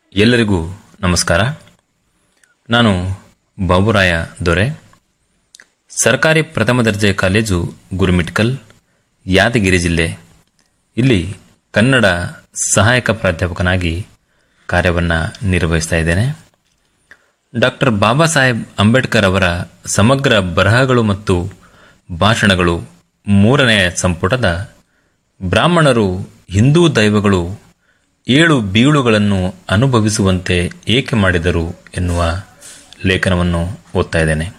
ಎಲ್ಲರಿಗೂ ನಮಸ್ಕಾರ ನಾನು ಬಾಬುರಾಯ ದೊರೆ ಸರ್ಕಾರಿ ಪ್ರಥಮ ದರ್ಜೆ ಕಾಲೇಜು ಗುರುಮಿಟ್ಕಲ್ ಯಾದಗಿರಿ ಜಿಲ್ಲೆ ಇಲ್ಲಿ ಕನ್ನಡ ಸಹಾಯಕ ಪ್ರಾಧ್ಯಾಪಕನಾಗಿ ಕಾರ್ಯವನ್ನು ನಿರ್ವಹಿಸ್ತಾ ಇದ್ದೇನೆ ಡಾಕ್ಟರ್ ಬಾಬಾ ಸಾಹೇಬ್ ಅಂಬೇಡ್ಕರ್ ಅವರ ಸಮಗ್ರ ಬರಹಗಳು ಮತ್ತು ಭಾಷಣಗಳು ಮೂರನೆಯ ಸಂಪುಟದ ಬ್ರಾಹ್ಮಣರು ಹಿಂದೂ ದೈವಗಳು ಏಳು ಬೀಳುಗಳನ್ನು ಅನುಭವಿಸುವಂತೆ ಏಕೆ ಮಾಡಿದರು ಎನ್ನುವ ಲೇಖನವನ್ನು ಓದ್ತಾ ಇದ್ದೇನೆ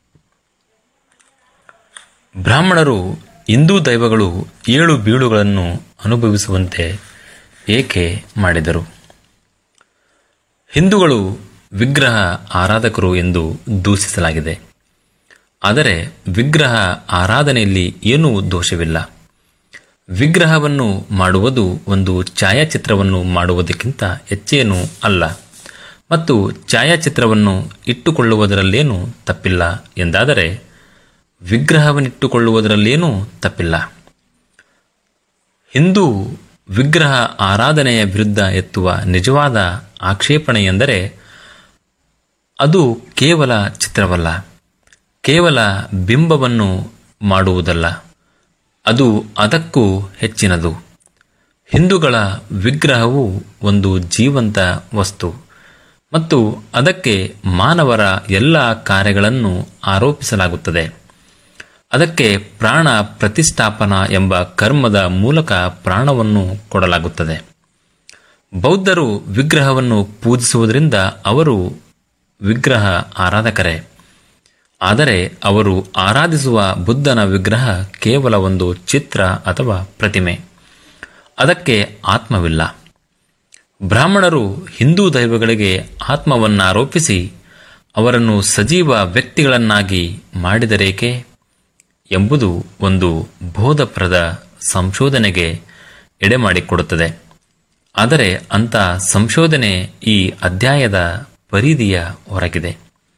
ಬ್ರಾಹ್ಮಣರು ಹಿಂದೂ ದೈವಗಳು ಏಳು ಬೀಳುಗಳನ್ನು ಅನುಭವಿಸುವಂತೆ ಏಕೆ ಮಾಡಿದರು ಹಿಂದೂಗಳು ವಿಗ್ರಹ ಆರಾಧಕರು ಎಂದು ದೂಷಿಸಲಾಗಿದೆ ಆದರೆ ವಿಗ್ರಹ ಆರಾಧನೆಯಲ್ಲಿ ಏನೂ ದೋಷವಿಲ್ಲ ವಿಗ್ರಹವನ್ನು ಮಾಡುವುದು ಒಂದು ಛಾಯಾಚಿತ್ರವನ್ನು ಮಾಡುವುದಕ್ಕಿಂತ ಹೆಚ್ಚೇನೂ ಅಲ್ಲ ಮತ್ತು ಛಾಯಾಚಿತ್ರವನ್ನು ಇಟ್ಟುಕೊಳ್ಳುವುದರಲ್ಲೇನೂ ತಪ್ಪಿಲ್ಲ ಎಂದಾದರೆ ವಿಗ್ರಹವನ್ನಿಟ್ಟುಕೊಳ್ಳುವುದರಲ್ಲೇನೂ ತಪ್ಪಿಲ್ಲ ಹಿಂದೂ ವಿಗ್ರಹ ಆರಾಧನೆಯ ವಿರುದ್ಧ ಎತ್ತುವ ನಿಜವಾದ ಆಕ್ಷೇಪಣೆ ಎಂದರೆ ಅದು ಕೇವಲ ಚಿತ್ರವಲ್ಲ ಕೇವಲ ಬಿಂಬವನ್ನು ಮಾಡುವುದಲ್ಲ ಅದು ಅದಕ್ಕೂ ಹೆಚ್ಚಿನದು ಹಿಂದೂಗಳ ವಿಗ್ರಹವು ಒಂದು ಜೀವಂತ ವಸ್ತು ಮತ್ತು ಅದಕ್ಕೆ ಮಾನವರ ಎಲ್ಲ ಕಾರ್ಯಗಳನ್ನು ಆರೋಪಿಸಲಾಗುತ್ತದೆ ಅದಕ್ಕೆ ಪ್ರಾಣ ಪ್ರತಿಷ್ಠಾಪನಾ ಎಂಬ ಕರ್ಮದ ಮೂಲಕ ಪ್ರಾಣವನ್ನು ಕೊಡಲಾಗುತ್ತದೆ ಬೌದ್ಧರು ವಿಗ್ರಹವನ್ನು ಪೂಜಿಸುವುದರಿಂದ ಅವರು ವಿಗ್ರಹ ಆರಾಧಕರೇ ಆದರೆ ಅವರು ಆರಾಧಿಸುವ ಬುದ್ಧನ ವಿಗ್ರಹ ಕೇವಲ ಒಂದು ಚಿತ್ರ ಅಥವಾ ಪ್ರತಿಮೆ ಅದಕ್ಕೆ ಆತ್ಮವಿಲ್ಲ ಬ್ರಾಹ್ಮಣರು ಹಿಂದೂ ದೈವಗಳಿಗೆ ಆತ್ಮವನ್ನಾರೋಪಿಸಿ ಅವರನ್ನು ಸಜೀವ ವ್ಯಕ್ತಿಗಳನ್ನಾಗಿ ಮಾಡಿದರೇಕೆ ಎಂಬುದು ಒಂದು ಬೋಧಪ್ರದ ಸಂಶೋಧನೆಗೆ ಎಡೆಮಾಡಿಕೊಡುತ್ತದೆ ಆದರೆ ಅಂಥ ಸಂಶೋಧನೆ ಈ ಅಧ್ಯಾಯದ ಪರಿಧಿಯ ಹೊರಗಿದೆ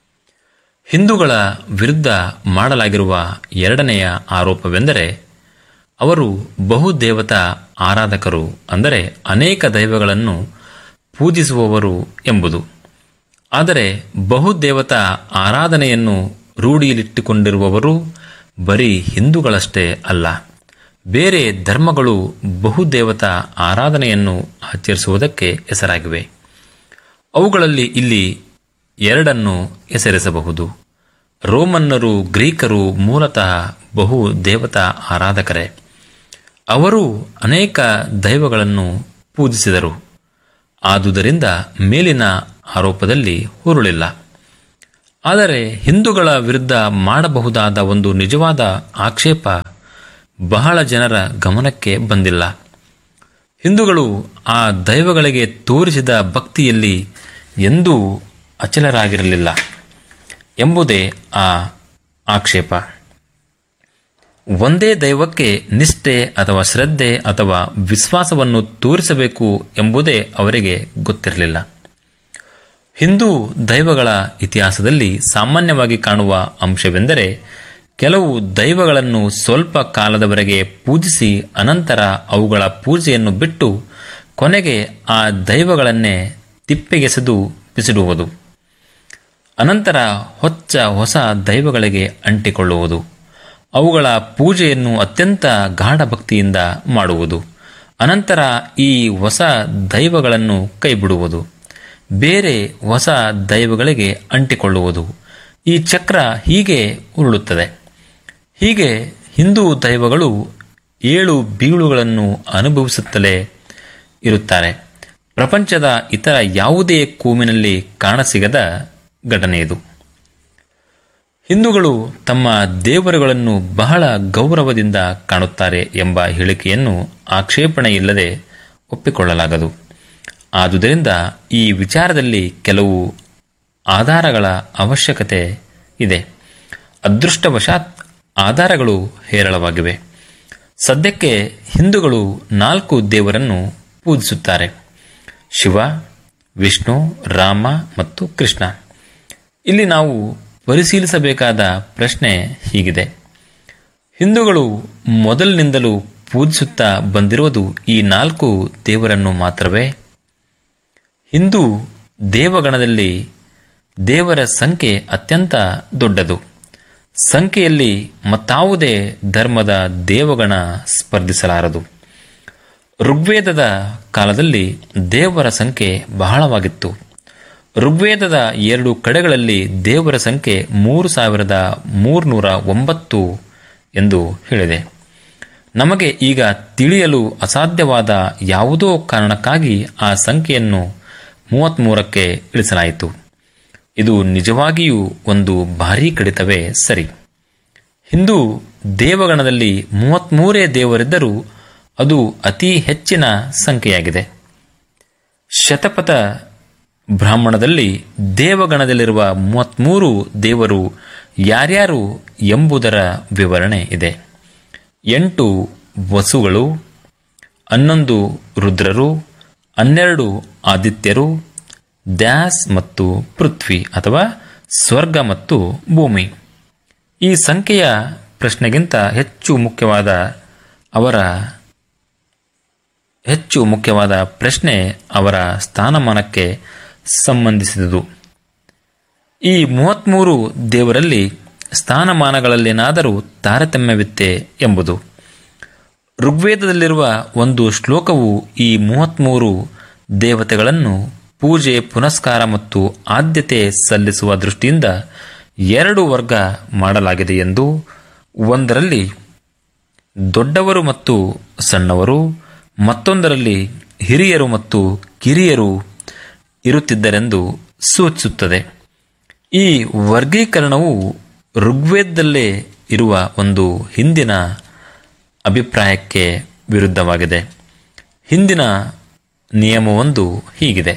ಹಿಂದೂಗಳ ವಿರುದ್ಧ ಮಾಡಲಾಗಿರುವ ಎರಡನೆಯ ಆರೋಪವೆಂದರೆ ಅವರು ಬಹುದೇವತಾ ಆರಾಧಕರು ಅಂದರೆ ಅನೇಕ ದೈವಗಳನ್ನು ಪೂಜಿಸುವವರು ಎಂಬುದು ಆದರೆ ಬಹುದೇವತಾ ಆರಾಧನೆಯನ್ನು ರೂಢಿಯಲ್ಲಿಟ್ಟುಕೊಂಡಿರುವವರು ಬರೀ ಹಿಂದೂಗಳಷ್ಟೇ ಅಲ್ಲ ಬೇರೆ ಧರ್ಮಗಳು ಬಹುದೇವತಾ ಆರಾಧನೆಯನ್ನು ಆಚರಿಸುವುದಕ್ಕೆ ಹೆಸರಾಗಿವೆ ಅವುಗಳಲ್ಲಿ ಇಲ್ಲಿ ಎರಡನ್ನು ಹೆಸರಿಸಬಹುದು ರೋಮನ್ನರು ಗ್ರೀಕರು ಮೂಲತಃ ಬಹು ದೇವತಾ ಆರಾಧಕರೇ ಅವರು ಅನೇಕ ದೈವಗಳನ್ನು ಪೂಜಿಸಿದರು ಆದುದರಿಂದ ಮೇಲಿನ ಆರೋಪದಲ್ಲಿ ಹುರುಳಿಲ್ಲ ಆದರೆ ಹಿಂದೂಗಳ ವಿರುದ್ಧ ಮಾಡಬಹುದಾದ ಒಂದು ನಿಜವಾದ ಆಕ್ಷೇಪ ಬಹಳ ಜನರ ಗಮನಕ್ಕೆ ಬಂದಿಲ್ಲ ಹಿಂದೂಗಳು ಆ ದೈವಗಳಿಗೆ ತೋರಿಸಿದ ಭಕ್ತಿಯಲ್ಲಿ ಎಂದೂ ಅಚಲರಾಗಿರಲಿಲ್ಲ ಎಂಬುದೇ ಆ ಆಕ್ಷೇಪ ಒಂದೇ ದೈವಕ್ಕೆ ನಿಷ್ಠೆ ಅಥವಾ ಶ್ರದ್ಧೆ ಅಥವಾ ವಿಶ್ವಾಸವನ್ನು ತೋರಿಸಬೇಕು ಎಂಬುದೇ ಅವರಿಗೆ ಗೊತ್ತಿರಲಿಲ್ಲ ಹಿಂದೂ ದೈವಗಳ ಇತಿಹಾಸದಲ್ಲಿ ಸಾಮಾನ್ಯವಾಗಿ ಕಾಣುವ ಅಂಶವೆಂದರೆ ಕೆಲವು ದೈವಗಳನ್ನು ಸ್ವಲ್ಪ ಕಾಲದವರೆಗೆ ಪೂಜಿಸಿ ಅನಂತರ ಅವುಗಳ ಪೂಜೆಯನ್ನು ಬಿಟ್ಟು ಕೊನೆಗೆ ಆ ದೈವಗಳನ್ನೇ ತಿಪ್ಪೆಗೆಸೆದು ಬಿಸಿಡುವುದು ಅನಂತರ ಹೊಚ್ಚ ಹೊಸ ದೈವಗಳಿಗೆ ಅಂಟಿಕೊಳ್ಳುವುದು ಅವುಗಳ ಪೂಜೆಯನ್ನು ಅತ್ಯಂತ ಗಾಢ ಭಕ್ತಿಯಿಂದ ಮಾಡುವುದು ಅನಂತರ ಈ ಹೊಸ ದೈವಗಳನ್ನು ಕೈಬಿಡುವುದು ಬೇರೆ ಹೊಸ ದೈವಗಳಿಗೆ ಅಂಟಿಕೊಳ್ಳುವುದು ಈ ಚಕ್ರ ಹೀಗೆ ಉರುಳುತ್ತದೆ ಹೀಗೆ ಹಿಂದೂ ದೈವಗಳು ಏಳು ಬೀಳುಗಳನ್ನು ಅನುಭವಿಸುತ್ತಲೇ ಇರುತ್ತಾರೆ ಪ್ರಪಂಚದ ಇತರ ಯಾವುದೇ ಕೂಮಿನಲ್ಲಿ ಕಾಣಸಿಗದ ಘಟನೆ ಇದು ಹಿಂದೂಗಳು ತಮ್ಮ ದೇವರುಗಳನ್ನು ಬಹಳ ಗೌರವದಿಂದ ಕಾಣುತ್ತಾರೆ ಎಂಬ ಹೇಳಿಕೆಯನ್ನು ಆಕ್ಷೇಪಣೆಯಿಲ್ಲದೆ ಒಪ್ಪಿಕೊಳ್ಳಲಾಗದು ಆದುದರಿಂದ ಈ ವಿಚಾರದಲ್ಲಿ ಕೆಲವು ಆಧಾರಗಳ ಅವಶ್ಯಕತೆ ಇದೆ ಅದೃಷ್ಟವಶಾತ್ ಆಧಾರಗಳು ಹೇರಳವಾಗಿವೆ ಸದ್ಯಕ್ಕೆ ಹಿಂದೂಗಳು ನಾಲ್ಕು ದೇವರನ್ನು ಪೂಜಿಸುತ್ತಾರೆ ಶಿವ ವಿಷ್ಣು ರಾಮ ಮತ್ತು ಕೃಷ್ಣ ಇಲ್ಲಿ ನಾವು ಪರಿಶೀಲಿಸಬೇಕಾದ ಪ್ರಶ್ನೆ ಹೀಗಿದೆ ಹಿಂದೂಗಳು ಮೊದಲಿನಿಂದಲೂ ಪೂಜಿಸುತ್ತಾ ಬಂದಿರುವುದು ಈ ನಾಲ್ಕು ದೇವರನ್ನು ಮಾತ್ರವೇ ಹಿಂದೂ ದೇವಗಣದಲ್ಲಿ ದೇವರ ಸಂಖ್ಯೆ ಅತ್ಯಂತ ದೊಡ್ಡದು ಸಂಖ್ಯೆಯಲ್ಲಿ ಮತ್ತಾವುದೇ ಧರ್ಮದ ದೇವಗಣ ಸ್ಪರ್ಧಿಸಲಾರದು ಋಗ್ವೇದದ ಕಾಲದಲ್ಲಿ ದೇವರ ಸಂಖ್ಯೆ ಬಹಳವಾಗಿತ್ತು ಋಗ್ವೇದದ ಎರಡು ಕಡೆಗಳಲ್ಲಿ ದೇವರ ಸಂಖ್ಯೆ ಮೂರು ಸಾವಿರದ ಮೂರುನೂರ ಒಂಬತ್ತು ಎಂದು ಹೇಳಿದೆ ನಮಗೆ ಈಗ ತಿಳಿಯಲು ಅಸಾಧ್ಯವಾದ ಯಾವುದೋ ಕಾರಣಕ್ಕಾಗಿ ಆ ಸಂಖ್ಯೆಯನ್ನು ಮೂವತ್ತ್ಮೂರಕ್ಕೆ ಇಳಿಸಲಾಯಿತು ಇದು ನಿಜವಾಗಿಯೂ ಒಂದು ಭಾರೀ ಕಡಿತವೇ ಸರಿ ಹಿಂದೂ ದೇವಗಣದಲ್ಲಿ ಮೂವತ್ತ್ಮೂರೇ ದೇವರಿದ್ದರೂ ಅದು ಅತಿ ಹೆಚ್ಚಿನ ಸಂಖ್ಯೆಯಾಗಿದೆ ಶತಪಥ ಬ್ರಾಹ್ಮಣದಲ್ಲಿ ದೇವಗಣದಲ್ಲಿರುವ ಮೂವತ್ತ್ಮೂರು ದೇವರು ಯಾರ್ಯಾರು ಎಂಬುದರ ವಿವರಣೆ ಇದೆ ಎಂಟು ವಸುಗಳು ಹನ್ನೊಂದು ರುದ್ರರು ಹನ್ನೆರಡು ಆದಿತ್ಯರು ದ್ಯಾಸ್ ಮತ್ತು ಪೃಥ್ವಿ ಅಥವಾ ಸ್ವರ್ಗ ಮತ್ತು ಭೂಮಿ ಈ ಸಂಖ್ಯೆಯ ಪ್ರಶ್ನೆಗಿಂತ ಹೆಚ್ಚು ಮುಖ್ಯವಾದ ಅವರ ಹೆಚ್ಚು ಮುಖ್ಯವಾದ ಪ್ರಶ್ನೆ ಅವರ ಸ್ಥಾನಮಾನಕ್ಕೆ ಸಂಬಂಧಿಸಿದುದು ಈ ಮೂವತ್ತ್ಮೂರು ದೇವರಲ್ಲಿ ಸ್ಥಾನಮಾನಗಳಲ್ಲೇನಾದರೂ ತಾರತಮ್ಯವಿತ್ತೆ ಎಂಬುದು ಋಗ್ವೇದದಲ್ಲಿರುವ ಒಂದು ಶ್ಲೋಕವು ಈ ಮೂವತ್ತ್ಮೂರು ದೇವತೆಗಳನ್ನು ಪೂಜೆ ಪುನಸ್ಕಾರ ಮತ್ತು ಆದ್ಯತೆ ಸಲ್ಲಿಸುವ ದೃಷ್ಟಿಯಿಂದ ಎರಡು ವರ್ಗ ಮಾಡಲಾಗಿದೆ ಎಂದು ಒಂದರಲ್ಲಿ ದೊಡ್ಡವರು ಮತ್ತು ಸಣ್ಣವರು ಮತ್ತೊಂದರಲ್ಲಿ ಹಿರಿಯರು ಮತ್ತು ಕಿರಿಯರು ಇರುತ್ತಿದ್ದರೆಂದು ಸೂಚಿಸುತ್ತದೆ ಈ ವರ್ಗೀಕರಣವು ಋಗ್ವೇದದಲ್ಲೇ ಇರುವ ಒಂದು ಹಿಂದಿನ ಅಭಿಪ್ರಾಯಕ್ಕೆ ವಿರುದ್ಧವಾಗಿದೆ ಹಿಂದಿನ ನಿಯಮವೊಂದು ಹೀಗಿದೆ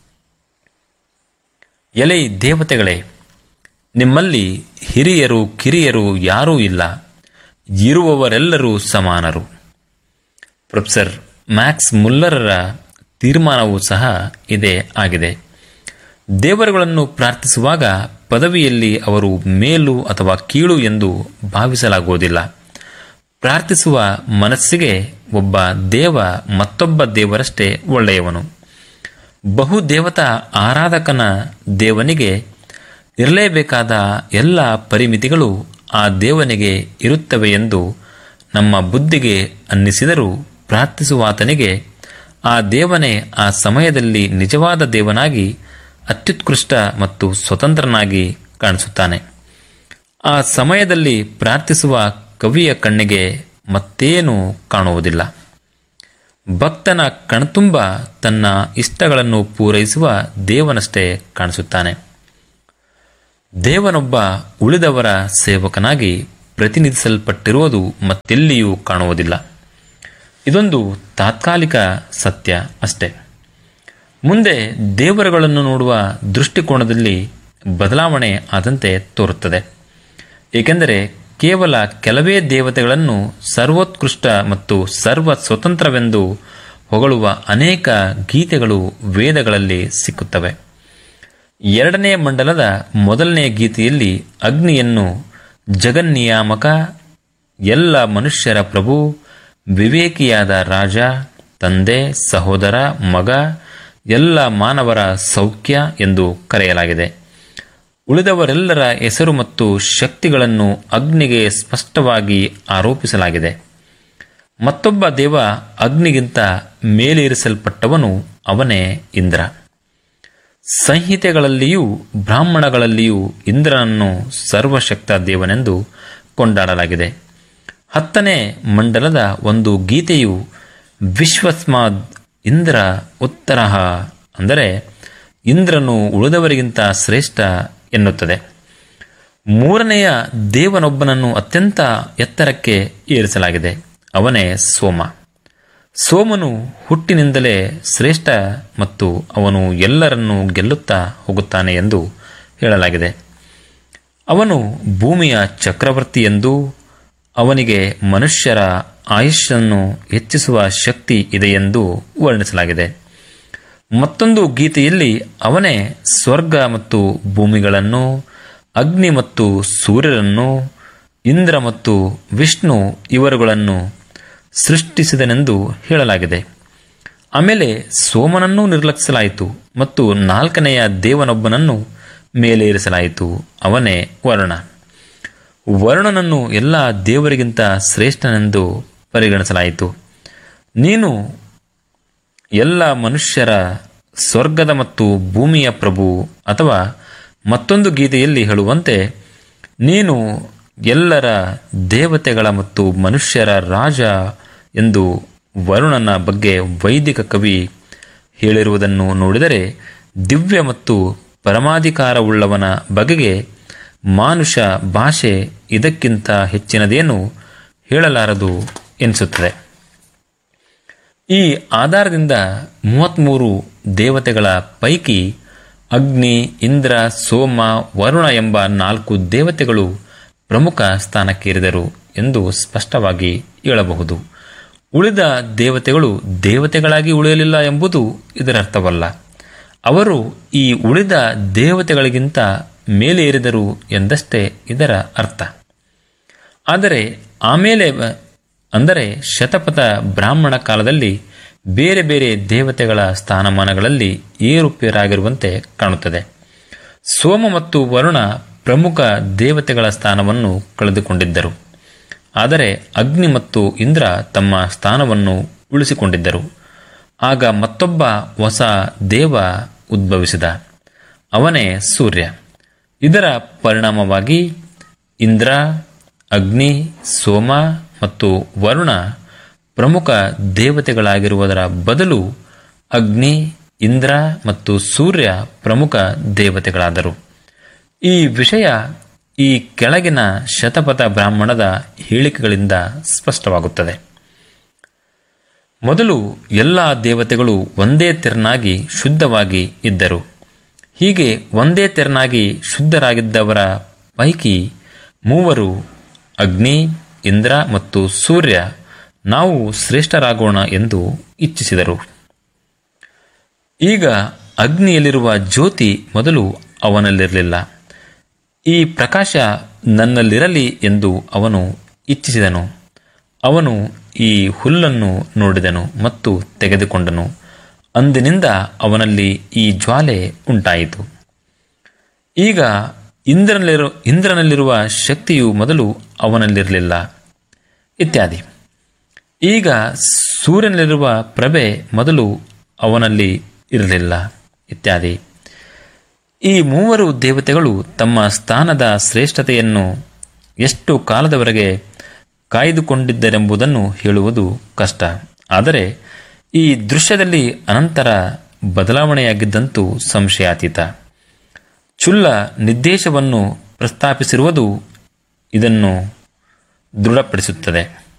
ಎಲೆ ದೇವತೆಗಳೇ ನಿಮ್ಮಲ್ಲಿ ಹಿರಿಯರು ಕಿರಿಯರು ಯಾರೂ ಇಲ್ಲ ಇರುವವರೆಲ್ಲರೂ ಸಮಾನರು ಪ್ರೊಫೆಸರ್ ಮ್ಯಾಕ್ಸ್ ಮುಲ್ಲರರ ತೀರ್ಮಾನವೂ ಸಹ ಇದೇ ಆಗಿದೆ ದೇವರುಗಳನ್ನು ಪ್ರಾರ್ಥಿಸುವಾಗ ಪದವಿಯಲ್ಲಿ ಅವರು ಮೇಲು ಅಥವಾ ಕೀಳು ಎಂದು ಭಾವಿಸಲಾಗುವುದಿಲ್ಲ ಪ್ರಾರ್ಥಿಸುವ ಮನಸ್ಸಿಗೆ ಒಬ್ಬ ದೇವ ಮತ್ತೊಬ್ಬ ದೇವರಷ್ಟೇ ಒಳ್ಳೆಯವನು ಬಹುದೇವತಾ ಆರಾಧಕನ ದೇವನಿಗೆ ಇರಲೇಬೇಕಾದ ಎಲ್ಲ ಪರಿಮಿತಿಗಳು ಆ ದೇವನಿಗೆ ಇರುತ್ತವೆ ಎಂದು ನಮ್ಮ ಬುದ್ಧಿಗೆ ಅನ್ನಿಸಿದರೂ ಪ್ರಾರ್ಥಿಸುವಾತನಿಗೆ ಆ ದೇವನೇ ಆ ಸಮಯದಲ್ಲಿ ನಿಜವಾದ ದೇವನಾಗಿ ಅತ್ಯುತ್ಕೃಷ್ಟ ಮತ್ತು ಸ್ವತಂತ್ರನಾಗಿ ಕಾಣಿಸುತ್ತಾನೆ ಆ ಸಮಯದಲ್ಲಿ ಪ್ರಾರ್ಥಿಸುವ ಕವಿಯ ಕಣ್ಣಿಗೆ ಮತ್ತೇನೂ ಕಾಣುವುದಿಲ್ಲ ಭಕ್ತನ ಕಣ್ತುಂಬ ತನ್ನ ಇಷ್ಟಗಳನ್ನು ಪೂರೈಸುವ ದೇವನಷ್ಟೇ ಕಾಣಿಸುತ್ತಾನೆ ದೇವನೊಬ್ಬ ಉಳಿದವರ ಸೇವಕನಾಗಿ ಪ್ರತಿನಿಧಿಸಲ್ಪಟ್ಟಿರುವುದು ಮತ್ತೆಲ್ಲಿಯೂ ಕಾಣುವುದಿಲ್ಲ ಇದೊಂದು ತಾತ್ಕಾಲಿಕ ಸತ್ಯ ಅಷ್ಟೆ ಮುಂದೆ ದೇವರುಗಳನ್ನು ನೋಡುವ ದೃಷ್ಟಿಕೋನದಲ್ಲಿ ಬದಲಾವಣೆ ಆದಂತೆ ತೋರುತ್ತದೆ ಏಕೆಂದರೆ ಕೇವಲ ಕೆಲವೇ ದೇವತೆಗಳನ್ನು ಸರ್ವೋತ್ಕೃಷ್ಟ ಮತ್ತು ಸರ್ವ ಸ್ವತಂತ್ರವೆಂದು ಹೊಗಳುವ ಅನೇಕ ಗೀತೆಗಳು ವೇದಗಳಲ್ಲಿ ಸಿಕ್ಕುತ್ತವೆ ಎರಡನೇ ಮಂಡಲದ ಮೊದಲನೇ ಗೀತೆಯಲ್ಲಿ ಅಗ್ನಿಯನ್ನು ಜಗನ್ನಿಯಾಮಕ ಎಲ್ಲ ಮನುಷ್ಯರ ಪ್ರಭು ವಿವೇಕಿಯಾದ ರಾಜ ತಂದೆ ಸಹೋದರ ಮಗ ಎಲ್ಲ ಮಾನವರ ಸೌಖ್ಯ ಎಂದು ಕರೆಯಲಾಗಿದೆ ಉಳಿದವರೆಲ್ಲರ ಹೆಸರು ಮತ್ತು ಶಕ್ತಿಗಳನ್ನು ಅಗ್ನಿಗೆ ಸ್ಪಷ್ಟವಾಗಿ ಆರೋಪಿಸಲಾಗಿದೆ ಮತ್ತೊಬ್ಬ ದೇವ ಅಗ್ನಿಗಿಂತ ಮೇಲೇರಿಸಲ್ಪಟ್ಟವನು ಅವನೇ ಇಂದ್ರ ಸಂಹಿತೆಗಳಲ್ಲಿಯೂ ಬ್ರಾಹ್ಮಣಗಳಲ್ಲಿಯೂ ಇಂದ್ರನನ್ನು ಸರ್ವಶಕ್ತ ದೇವನೆಂದು ಕೊಂಡಾಡಲಾಗಿದೆ ಹತ್ತನೇ ಮಂಡಲದ ಒಂದು ಗೀತೆಯು ವಿಶ್ವಸ್ಮಾದ್ ಇಂದ್ರ ಉತ್ತರಹ ಅಂದರೆ ಇಂದ್ರನು ಉಳಿದವರಿಗಿಂತ ಶ್ರೇಷ್ಠ ಎನ್ನುತ್ತದೆ ಮೂರನೆಯ ದೇವನೊಬ್ಬನನ್ನು ಅತ್ಯಂತ ಎತ್ತರಕ್ಕೆ ಏರಿಸಲಾಗಿದೆ ಅವನೇ ಸೋಮ ಸೋಮನು ಹುಟ್ಟಿನಿಂದಲೇ ಶ್ರೇಷ್ಠ ಮತ್ತು ಅವನು ಎಲ್ಲರನ್ನೂ ಗೆಲ್ಲುತ್ತಾ ಹೋಗುತ್ತಾನೆ ಎಂದು ಹೇಳಲಾಗಿದೆ ಅವನು ಭೂಮಿಯ ಚಕ್ರವರ್ತಿ ಎಂದು ಅವನಿಗೆ ಮನುಷ್ಯರ ಆಯುಷ್ಯನ್ನು ಹೆಚ್ಚಿಸುವ ಶಕ್ತಿ ಇದೆಯೆಂದು ವರ್ಣಿಸಲಾಗಿದೆ ಮತ್ತೊಂದು ಗೀತೆಯಲ್ಲಿ ಅವನೇ ಸ್ವರ್ಗ ಮತ್ತು ಭೂಮಿಗಳನ್ನು ಅಗ್ನಿ ಮತ್ತು ಸೂರ್ಯರನ್ನು ಇಂದ್ರ ಮತ್ತು ವಿಷ್ಣು ಇವರುಗಳನ್ನು ಸೃಷ್ಟಿಸಿದನೆಂದು ಹೇಳಲಾಗಿದೆ ಆಮೇಲೆ ಸೋಮನನ್ನೂ ನಿರ್ಲಕ್ಷಿಸಲಾಯಿತು ಮತ್ತು ನಾಲ್ಕನೆಯ ದೇವನೊಬ್ಬನನ್ನು ಮೇಲೇರಿಸಲಾಯಿತು ಅವನೇ ವರುಣ ವರುಣನನ್ನು ಎಲ್ಲ ದೇವರಿಗಿಂತ ಶ್ರೇಷ್ಠನೆಂದು ಪರಿಗಣಿಸಲಾಯಿತು ನೀನು ಎಲ್ಲ ಮನುಷ್ಯರ ಸ್ವರ್ಗದ ಮತ್ತು ಭೂಮಿಯ ಪ್ರಭು ಅಥವಾ ಮತ್ತೊಂದು ಗೀತೆಯಲ್ಲಿ ಹೇಳುವಂತೆ ನೀನು ಎಲ್ಲರ ದೇವತೆಗಳ ಮತ್ತು ಮನುಷ್ಯರ ರಾಜ ಎಂದು ವರುಣನ ಬಗ್ಗೆ ವೈದಿಕ ಕವಿ ಹೇಳಿರುವುದನ್ನು ನೋಡಿದರೆ ದಿವ್ಯ ಮತ್ತು ಪರಮಾಧಿಕಾರವುಳ್ಳವನ ಬಗೆಗೆ ಮಾನುಷ ಭಾಷೆ ಇದಕ್ಕಿಂತ ಹೆಚ್ಚಿನದೇನು ಹೇಳಲಾರದು ಎನಿಸುತ್ತದೆ ಈ ಆಧಾರದಿಂದ ಮೂವತ್ತ್ಮೂರು ದೇವತೆಗಳ ಪೈಕಿ ಅಗ್ನಿ ಇಂದ್ರ ಸೋಮ ವರುಣ ಎಂಬ ನಾಲ್ಕು ದೇವತೆಗಳು ಪ್ರಮುಖ ಸ್ಥಾನಕ್ಕೇರಿದರು ಎಂದು ಸ್ಪಷ್ಟವಾಗಿ ಹೇಳಬಹುದು ಉಳಿದ ದೇವತೆಗಳು ದೇವತೆಗಳಾಗಿ ಉಳಿಯಲಿಲ್ಲ ಎಂಬುದು ಇದರರ್ಥವಲ್ಲ ಅವರು ಈ ಉಳಿದ ದೇವತೆಗಳಿಗಿಂತ ಮೇಲೇರಿದರು ಎಂದಷ್ಟೇ ಇದರ ಅರ್ಥ ಆದರೆ ಆಮೇಲೆ ಅಂದರೆ ಶತಪಥ ಬ್ರಾಹ್ಮಣ ಕಾಲದಲ್ಲಿ ಬೇರೆ ಬೇರೆ ದೇವತೆಗಳ ಸ್ಥಾನಮಾನಗಳಲ್ಲಿ ಏರುಪೇರಾಗಿರುವಂತೆ ಕಾಣುತ್ತದೆ ಸೋಮ ಮತ್ತು ವರುಣ ಪ್ರಮುಖ ದೇವತೆಗಳ ಸ್ಥಾನವನ್ನು ಕಳೆದುಕೊಂಡಿದ್ದರು ಆದರೆ ಅಗ್ನಿ ಮತ್ತು ಇಂದ್ರ ತಮ್ಮ ಸ್ಥಾನವನ್ನು ಉಳಿಸಿಕೊಂಡಿದ್ದರು ಆಗ ಮತ್ತೊಬ್ಬ ಹೊಸ ದೇವ ಉದ್ಭವಿಸಿದ ಅವನೇ ಸೂರ್ಯ ಇದರ ಪರಿಣಾಮವಾಗಿ ಇಂದ್ರ ಅಗ್ನಿ ಸೋಮ ಮತ್ತು ವರುಣ ಪ್ರಮುಖ ದೇವತೆಗಳಾಗಿರುವುದರ ಬದಲು ಅಗ್ನಿ ಇಂದ್ರ ಮತ್ತು ಸೂರ್ಯ ಪ್ರಮುಖ ದೇವತೆಗಳಾದರು ಈ ವಿಷಯ ಈ ಕೆಳಗಿನ ಶತಪಥ ಬ್ರಾಹ್ಮಣದ ಹೇಳಿಕೆಗಳಿಂದ ಸ್ಪಷ್ಟವಾಗುತ್ತದೆ ಮೊದಲು ಎಲ್ಲ ದೇವತೆಗಳು ಒಂದೇ ತೆರನಾಗಿ ಶುದ್ಧವಾಗಿ ಇದ್ದರು ಹೀಗೆ ಒಂದೇ ತೆರನಾಗಿ ಶುದ್ಧರಾಗಿದ್ದವರ ಪೈಕಿ ಮೂವರು ಅಗ್ನಿ ಇಂದ್ರ ಮತ್ತು ಸೂರ್ಯ ನಾವು ಶ್ರೇಷ್ಠರಾಗೋಣ ಎಂದು ಇಚ್ಛಿಸಿದರು ಈಗ ಅಗ್ನಿಯಲ್ಲಿರುವ ಜ್ಯೋತಿ ಮೊದಲು ಅವನಲ್ಲಿರಲಿಲ್ಲ ಈ ಪ್ರಕಾಶ ನನ್ನಲ್ಲಿರಲಿ ಎಂದು ಅವನು ಇಚ್ಛಿಸಿದನು ಅವನು ಈ ಹುಲ್ಲನ್ನು ನೋಡಿದನು ಮತ್ತು ತೆಗೆದುಕೊಂಡನು ಅಂದಿನಿಂದ ಅವನಲ್ಲಿ ಈ ಜ್ವಾಲೆ ಉಂಟಾಯಿತು ಈಗ ಇಂದ್ರನಲ್ಲಿರು ಇಂದ್ರನಲ್ಲಿರುವ ಶಕ್ತಿಯು ಮೊದಲು ಅವನಲ್ಲಿರಲಿಲ್ಲ ಇತ್ಯಾದಿ ಈಗ ಸೂರ್ಯನಲ್ಲಿರುವ ಪ್ರಭೆ ಮೊದಲು ಅವನಲ್ಲಿ ಇರಲಿಲ್ಲ ಇತ್ಯಾದಿ ಈ ಮೂವರು ದೇವತೆಗಳು ತಮ್ಮ ಸ್ಥಾನದ ಶ್ರೇಷ್ಠತೆಯನ್ನು ಎಷ್ಟು ಕಾಲದವರೆಗೆ ಕಾಯ್ದುಕೊಂಡಿದ್ದರೆಂಬುದನ್ನು ಹೇಳುವುದು ಕಷ್ಟ ಆದರೆ ಈ ದೃಶ್ಯದಲ್ಲಿ ಅನಂತರ ಬದಲಾವಣೆಯಾಗಿದ್ದಂತೂ ಸಂಶಯಾತೀತ ಚುಲ್ಲ ನಿರ್ದೇಶವನ್ನು ಪ್ರಸ್ತಾಪಿಸಿರುವುದು ಇದನ್ನು ದೃಢಪಡಿಸುತ್ತದೆ